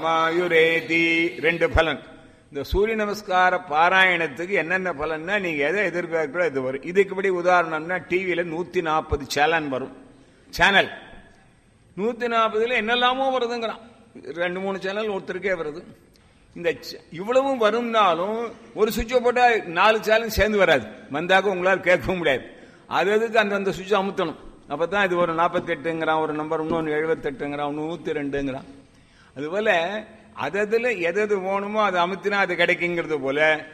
மாயுரேதி ரெண்டு பலன் இந்த சூரிய நமஸ்கார பாராயணத்துக்கு என்னென்ன பலன்னா நீங்க எதை எதிர்பார்க்கிறோ இது வரும் இதுக்குபடி உதாரணம்னா டிவியில நூத்தி நாற்பது சேனல் வரும் சேனல் நூத்தி நாற்பதுல என்னெல்லாமோ வருதுங்கிறான் ரெண்டு மூணு சேனல் ஒருத்தருக்கே வருது இந்த ச- இவ்வளவும் வரும்னாலும் ஒரு சுவிட்சை போட்டா நாலு சேனல் சேர்ந்து வராது வந்தாக்க உங்களால் கேட்கவும் முடியாது அது அதுக்கு அந்தந்த சுவிட்சை அமுத்தணும் அப்பதான் இது ஒரு நாற்பத்தெட்டுங்கிறான் ஒரு நம்பர் இன்னொன்று எழுபத்தெட்டுங்கிறான் நூத்தி ரெண்டுங்கிறான் அதுபோல அததுல எதது வேணுமோ அதை அமுத்தினா அது கிடைக்குங்கிறது போல